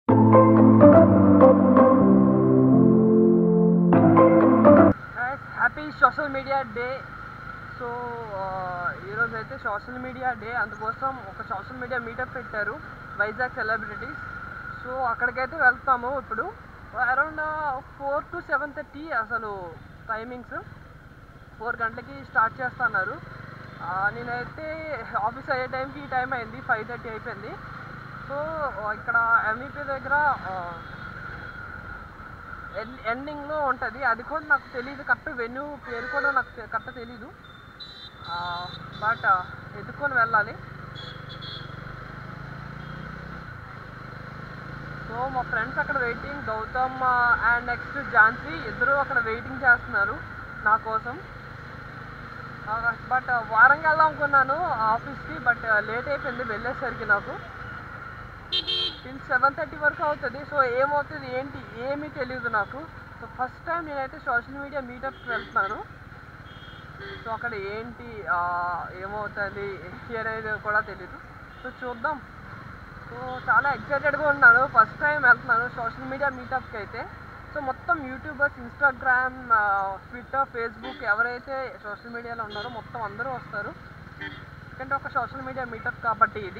happy social media day so ఈరోజు అయితే social media day అందుకోసం ఒక సోషల్ మీడియా మీటప్ పెట్టారు వైజాగ్ సెలబ్రిటీస్ సో అక్కడికైతే వెళ్తాము ఇప్పుడు around four to seven thirty అసలు టైమింగ్స్ ఫోర్ గంటలకి స్టార్ట్ చేస్తున్నారు ఆ, నేనైతే ఆఫీస్ అయ్యే టైంకి ఈ టైం అయింది ఫైవ్ థర్టీ అయిపోయింది సో ఇక్కడ ఎంఈపీ దగ్గర ఆ, ఎండ్ ఎండింగ్లో ఉంటుంది అది కూడా నాకు తెలియదు కరెక్ట్ వెన్యూ పేరు కూడా నాకు కరెక్ట్ తెలీదు బట్ ఎత్తుకొని వెళ్ళాలి సో మా ఫ్రెండ్స్ అక్కడ waiting Gautham and next Jhansi ఇద్దరు అక్కడ వెయిటింగ్ చేస్తున్నారు నా కోసం బట్ వారంగా వెళ్దాం అనుకున్నాను ఆఫీస్కి బట్ లేట్ అయిపోయింది వెళ్ళేసరికి నాకు టిల్ సెవెన్ థర్టీ వరకు అవుతుంది సో ఏమవుతుంది ఏంటి ఏమీ తెలియదు నాకు సో ఫస్ట్ టైం నేనైతే సోషల్ మీడియా మీటప్కి వెళ్తున్నాను సో అక్కడ ఏంటి ఆ, ఏమవుతుంది అనేది కూడా తెలీదు సో చూద్దాం సో చాలా ఎక్సైటెడ్గా ఉన్నాను ఫస్ట్ టైం వెళ్తున్నాను సోషల్ మీడియా మీటప్కి అయితే సో మొత్తం యూట్యూబర్స్ ఇన్స్టాగ్రామ్ ట్విట్టర్ ఫేస్బుక్ ఎవరైతే సోషల్ మీడియాలో ఉన్నారో మొత్తం అందరూ వస్తారు ఎందుకంటే ఒక సోషల్ మీడియా మీటప్ కాబట్టి ఇది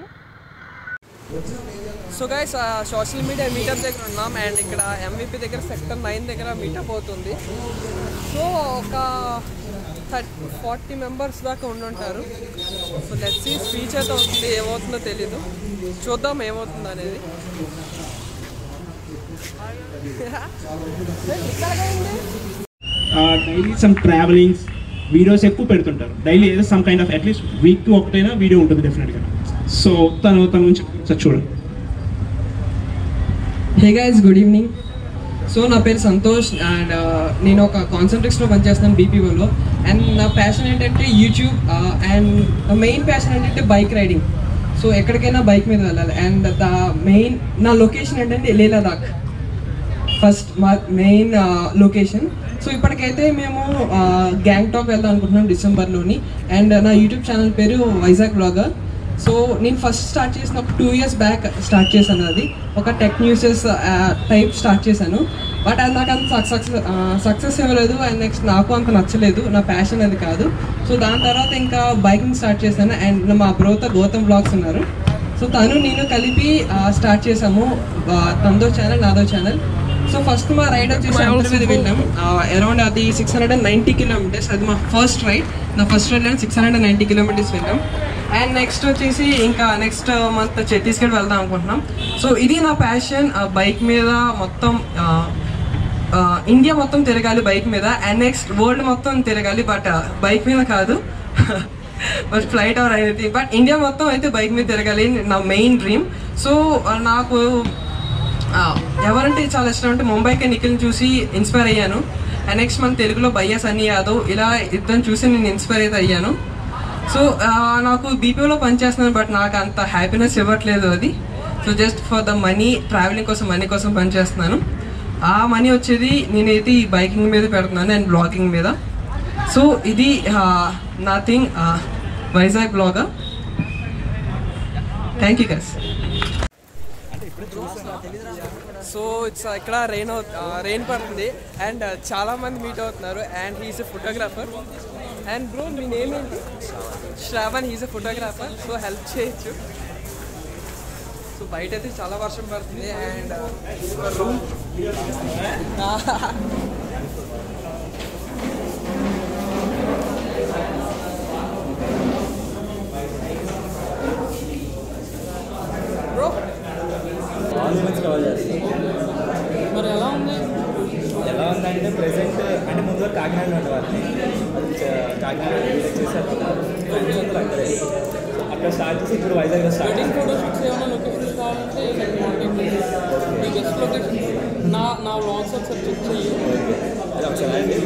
so guys social media meetup దగ్గర ఉన్నాం అండ్ ఇక్కడ ఎంవిపి దగ్గర సెక్టర్ నైన్ దగ్గర మీటప్ అవుతుంది సో ఒక థర్టీ ఫార్టీ మెంబర్స్ దాకా ఉండుంటారు సో లెట్స్ ఈ స్పీచ్ అయితే అవుతుంది ఏమవుతుందో తెలీదు చూద్దాం ఏమవుతుందో అనేది డైలీ సమ్ ట్రావెలింగ్స్ వీడియోస్ ఎక్కువ పెడుతుంటారు డైలీ ఏదో some kind of at least week ఒకటైనా వీడియో ఉంటుంది డెఫినెట్గా సో తను తన గురించి సార్ చూడండి hey guys good evening so నా పేరు సంతోష్ అండ్ నేను ఒక కాన్సన్ట్రేక్స్లో పనిచేస్తాను బీపీఓలో అండ్ నా ప్యాషన్ ఏంటంటే యూట్యూబ్ అండ్ మెయిన్ ప్యాషన్ ఏంటంటే బైక్ రైడింగ్ సో ఎక్కడికైనా బైక్ మీద వెళ్ళాలి అండ్ ద మెయిన్ నా లొకేషన్ ఏంటంటే లే లదాఖ్ ఫస్ట్ మా మెయిన్ లొకేషన్ సో ఇప్పటికైతే మేము గ్యాంగ్టాక్ వెళ్దాం అనుకుంటున్నాం డిసెంబర్లోని అండ్ నా యూట్యూబ్ ఛానల్ పేరు వైజాగ్ బ్లాగర్ సో నేను ఫస్ట్ స్టార్ట్ చేసిన ఒక టూ ఇయర్స్ బ్యాక్ స్టార్ట్ చేశాను అది ఒక టెక్ న్యూసెస్ టైప్ స్టార్ట్ చేశాను బట్ అది నాకు అంత సక్సెస్ సక్సెస్ ఇవ్వలేదు అండ్ నెక్స్ట్ నాకు అంత నచ్చలేదు నా ప్యాషన్ అది కాదు సో దాని తర్వాత ఇంకా బైకింగ్ స్టార్ట్ చేశాను అండ్ మా బ్రోత గౌతమ్ బ్లాగ్స్ ఉన్నారు సో తను నేను కలిపి స్టార్ట్ చేసాము ఆ, తందో ఛానల్ నాదో ఛానల్ సో ఫస్ట్ మా రైడ్ వచ్చేసి అంతర్ మీద వెళ్ళాం అరౌండ్ అది six hundred and ninety kilometers అది మా ఫస్ట్ రైడ్ నా first ride six hundred and ninety kilometers వెళ్ళాం అండ్ నెక్స్ట్ వచ్చేసి ఇంకా నెక్స్ట్ మంత్ ఛత్తీస్గఢ్ వెళ్దాం అనుకుంటున్నాం సో ఇది నా ప్యాషన్ బైక్ మీద మొత్తం ఆ, ఆ, ఇండియా మొత్తం తిరగాలి బైక్ మీద అండ్ నెక్స్ట్ వరల్డ్ మొత్తం తిరగాలి బట్ బైక్ మీద కాదు but flight or anything but India మొత్తం అయితే బైక్ మీద తిరగాలి నా మెయిన్ డ్రీమ్ సో నాకు ఆ, ఎవరంటే చాలా ఇష్టం అంటే ముంబైకి నిఖిల్ని చూసి ఇన్స్పైర్ అయ్యాను అండ్ నెక్స్ట్ మన తెలుగులో బయ్యా సన్నీ యాదవ్ ఇలా ఇద్దరిని చూసి నేను ఇన్స్పైర్ అయితే అయ్యాను సో ఆ, నాకు బీపీఓలో పనిచేస్తున్నాను బట్ నాకు అంత హ్యాపీనెస్ ఇవ్వట్లేదు అది so just for the money traveling కోసం మనీ కోసం పనిచేస్తున్నాను ఆ మనీ వచ్చేది నేనైతే ఈ బైకింగ్ మీద పెడుతున్నాను అండ్ బ్లాగింగ్ మీద సో ఇది nothing Vizag blogger thank you guys so it's ఇక్కడ రెయిన్ రెయిన్ పడుతుంది అండ్ చాలా మంది మీట్ అవుతున్నారు and he's a photographer and bro మీ నేమ్ ఏంటి Shravan he's a photographer so help చేయొచ్చు సో బయట అయితే చాలా వర్షం పడుతుంది అండ్ రూమ్ బ్రో మరి ఎలా ఉంది ఎలా ఉందంటే ప్రెసెంట్ అంటే ముందు కాకినాడ ఉండేవాళ్ళని కాకినాడ చేశారు అక్కడే అక్కడ స్టార్ట్ చేసి ఇప్పుడు వైజాగ్లో స్టార్ట్ వెడ్డింగ్ ఫోటోషూట్స్ ఏమైనా లొకేషన్స్ కావాలంటే కాంటాక్ట్ మీ గెస్ట్ లొకేషన్ నా నా వ్లాగ్స్ ఒకసారి చెక్ చెయ్యి అది ఒకసారి అండి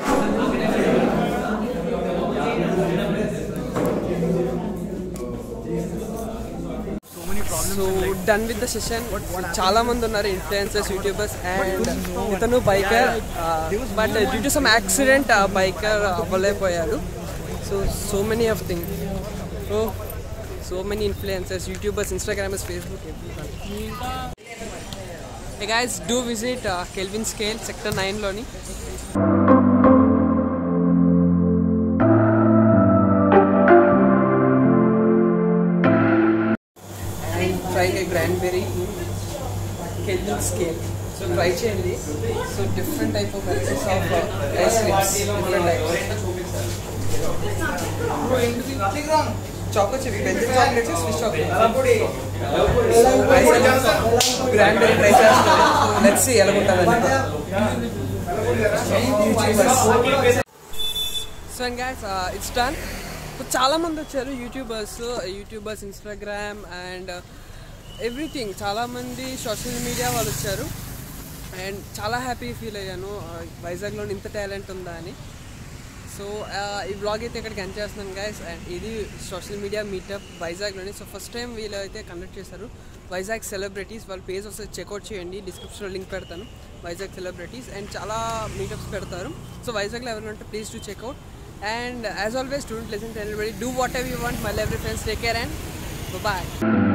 so done with the session చాలా మంది ఉన్నారు ఇన్ఫ్లుయెన్సర్స్ యూట్యూబర్స్ అండ్ ఇతను biker but due to some accident biker అవ్వలేకపోయారు so so many of thing so so many influencers youtubers instagrammers Facebook guys do visit Kelvin scale sector నైన్లోని and try a cranberry Kelvin scale so try చేయండి so different type of varieties of ice creams different types choco chewy బెంజిల్ chocolates switch chocolate grand try చేస్తాను let's see ఎలా ఉంటుందని so and guys it's done చాలా మంది వచ్చారు youtubers youtubers Instagram and everything చాలామంది social media వాళ్ళు వచ్చారు అండ్ చాలా హ్యాపీ ఫీల్ అయ్యాను uh, వైజాగ్లో ఇంత టాలెంట్ ఉందా అని సో ఈ బ్లాగ్ అయితే ఇక్కడికి ఎండ్ చేస్తున్నాను గైస్ అండ్ ఇది సోషల్ మీడియా మీటప్ వైజాగ్లోని సో ఫస్ట్ టైం వీళ్ళు అయితే కండక్ట్ చేశారు వైజాగ్ సెలబ్రిటీస్ వాళ్ళ పేజ్ ఒకసారి చెక్అవుట్ చేయండి డిస్క్రిప్షన్లో లింక్ పెడతాను వైజాగ్ సెలబ్రిటీస్ అండ్ చాలా మీటప్స్ పెడతారు సో వైజాగ్లో ఎవరైనా ఉంటే please to check out and as always student lesson everybody do what you want my every friends take care and bye